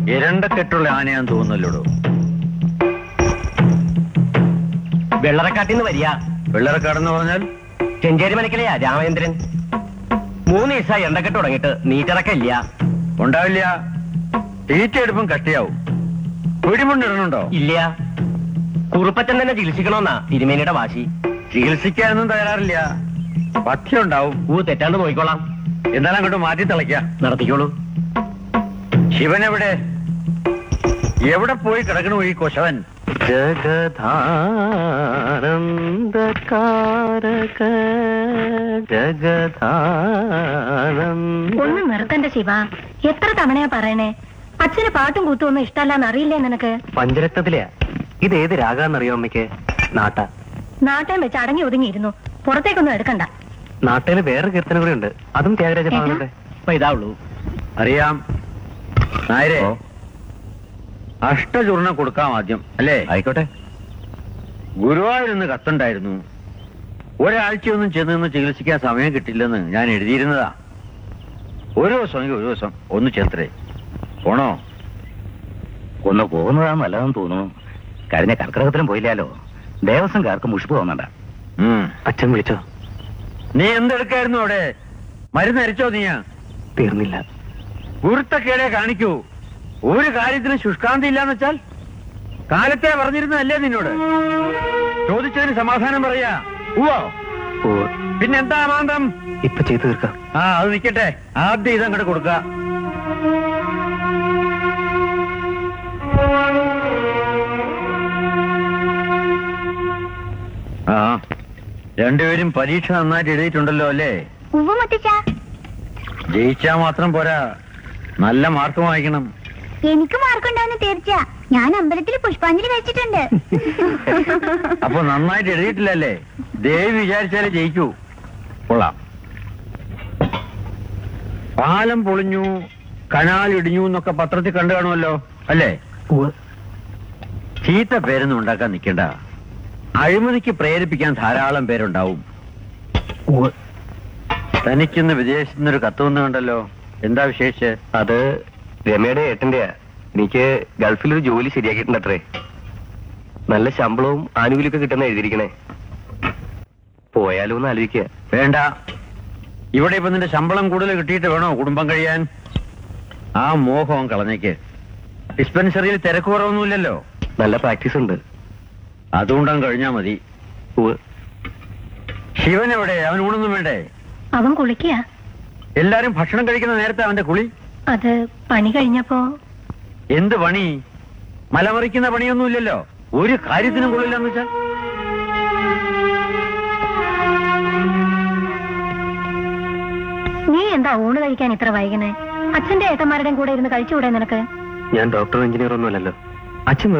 ഇരണ്ടക്കെട്ടുള്ള ആനയാന്ന് തോന്നുന്നല്ലോടോ വെള്ളറക്കാട്ടിന്ന് വരിക വെള്ളറക്കാടെന്ന് പറഞ്ഞാൽ ചെഞ്ചേരി മനക്കിലെയാ രാമചന്ദ്രൻ മൂന്ന് ദിവസമായി എണ്ണക്കെട്ട് തുടങ്ങിയിട്ട് നീറ്റിറക്കില്ല ഉണ്ടാവില്ല തീറ്റയെടുപ്പും കട്ടിയാവും പിടിമുണ്ടിടണുണ്ടോ ഇല്ല കുറുപ്പച്ചൻ തന്നെ ചികിത്സിക്കണമെന്നാ തിരുമേനിയുടെ വാശി ചികിത്സിക്കാനൊന്നും തയ്യാറില്ല പഥ്യം ഉണ്ടാവും ഊ തെറ്റാണ്ട് നോക്കിക്കോളാം എന്നാലും അങ്ങോട്ട് മാറ്റി തിളയ്ക്ക നടത്തിക്കോളൂ ശിവൻ എവിടെ എവിടെ പോയി കിടക്കണു ഈ കൊശവൻ ജഗധാനന്ദകാരക ജഗധാനന്ദ ഒന്ന് നിർത്തണ്ട ശിവ എത്ര തവണയാ പറയണേ അച്ഛന് പാട്ടും കൂത്തും ഒന്നും ഇഷ്ടമല്ലാന്ന് അറിയില്ലേ നിനക്ക് പഞ്ചരത്നത്തിലെയാ ഇത് ഏത് രാഗാന്നറിയോ അമ്മയ്ക്ക് നാട്ട നാട്ടം വെച്ച് അടങ്ങി ഒതുങ്ങിയിരുന്നു പുറത്തേക്കൊന്നും എടുക്കണ്ട നാട്ടയില് വേറെ കീർത്തനം കൂടെ ഉണ്ട് അതും ത്യാഗരാജ ഭാഗങ്ങളുടെ അപ്പൊ ഇതാ ഉള്ളൂ അറിയാം നായരെ അഷ്ടചൂർണം കൊടുക്കാം ആദ്യം അല്ലേ ആയിക്കോട്ടെ ഗുരുവായൂരിന്ന് കത്തുണ്ടായിരുന്നു ഒരാഴ്ചയൊന്നും ചെന്ന് നിന്ന് ചികിത്സിക്കാൻ സമയം കിട്ടില്ലെന്ന് ഞാൻ എഴുതിയിരുന്നതാ ഒരു ദിവസം എങ്കിൽ ഒരു ദിവസം ഒന്ന് ചെത്രേ പോണോ ഒന്ന് പോകുന്നതാ നല്ലതെന്ന് തോന്നുന്നു കഴിഞ്ഞ കർക്കിടകത്തിനും പോയില്ലാലോ ദേവസ്വംകാർക്ക് മുഷിപ്പ് തോന്നണ്ട ഉം. അച്ഛൻ വിളിച്ചോ നീ എന്തെടുക്കായിരുന്നു അവിടെ മരുന്ന് അരിച്ചോ നീയാ തീർന്നില്ല ഗുരുത്തക്കേടെ കാണിക്കൂ ഒരു കാര്യത്തിന് ശുഷ്കാന്തി ഇല്ലാന്ന് വെച്ചാൽ കാലത്തെ പറഞ്ഞിരുന്നതല്ലേ നിന്നോട് ചോദിച്ചതിന് സമാധാനം പറയാ ഉവ്വോ ഓ പിന്നെന്താ മാന്തം ഇപ്പൊ ചെയ്തു തീർക്കാം ആ അത് നിക്കട്ടെ ആദ്യം ഇതങ്ങോട്ട് കൊടുക്ക ആ രണ്ടുപേരും പരീക്ഷ നന്നായിട്ട് എഴുതിയിട്ടുണ്ടല്ലോ അല്ലേ ഉവ്വ് മുത്തച്ഛ ജയിച്ചാ മാത്രം പോരാ നല്ല മാർക്ക് വാങ്ങിക്കണം എനിക്ക് മാർക്കുണ്ടാവുന്ന തീർച്ച ഞാൻ അമ്പലത്തിൽ പുഷ്പാഞ്ജലി കഴിച്ചിട്ടുണ്ട് അപ്പൊ നന്നായിട്ട് എഴുതിയിട്ടില്ലല്ലേ ദേവി വിചാരിച്ചാലേ ജയിക്കൂ കൊള്ളാം പാലം പൊളിഞ്ഞു കനാൽ ഇടിഞ്ഞു എന്നൊക്കെ പത്രത്തിൽ കണ്ടു കാണുമല്ലോ അല്ലേ ചീത്ത പേരൊന്നും ഉണ്ടാക്കാൻ നിൽക്കണ്ട അഴിമതിക്ക് പ്രേരിപ്പിക്കാൻ ധാരാളം പേരുണ്ടാവും തനിക്കിന്ന് വിദേശത്തു നിന്നൊരു കത്ത് വന്നു കണ്ടല്ലോ എന്താ വിശേഷിച്ച് അത് രമയുടെ ഏട്ടന്റെയാ എനിക്ക് ഗൾഫിലൊരു ജോലി ശരിയാക്കിയിട്ടുണ്ട് അത്രേ നല്ല ശമ്പളവും ആനുകൂല്യമൊക്കെ കിട്ടുന്ന എഴുതിയിരിക്കണേ പോയാലോ എന്ന് ആലോചിക്കുക വേണ്ട ഇവിടെ ഇപ്പൊ നിന്റെ ശമ്പളം കൂടുതൽ കിട്ടിയിട്ട് വേണോ കുടുംബം കഴിയാൻ ആ മോഹം കളഞ്ഞേക്ക് ഡിസ്പെൻസറിയിൽ തിരക്ക് കുറവൊന്നുമില്ലല്ലോ നല്ല പ്രാക്ടീസ് ഉണ്ട് അതുകൊണ്ടങ്ങ് കഴിഞ്ഞാ മതി ഉവ്വ്. ശിവൻ എവിടെ അവൻ ഊണൊന്നും വേണ്ടേ അവൻ കുളിക്കുക എല്ലാരും ഭക്ഷണം കഴിക്കുന്ന നേരത്തെ അവന്റെ കുളി അത് പണി കഴിഞ്ഞപ്പോ എന്ത് പണി മലമറിക്കുന്ന പണിയൊന്നുമില്ലല്ലോ ഒരു കാര്യത്തിനും കൊള്ളില്ലെന്ന് വെച്ചാൽ നീ എന്താ ഊണ് കഴിക്കാൻ ഇത്ര വൈകുന്നേ അച്ഛന്റെ ഏട്ടന്മാരുടെയും കൂടെ ഇരുന്ന് കഴിച്ചുകൂടെ നിനക്ക് ഞാൻ ഡോക്ടർ എഞ്ചിനീയർ ഒന്നുമല്ലല്ലോ അച്ഛൻ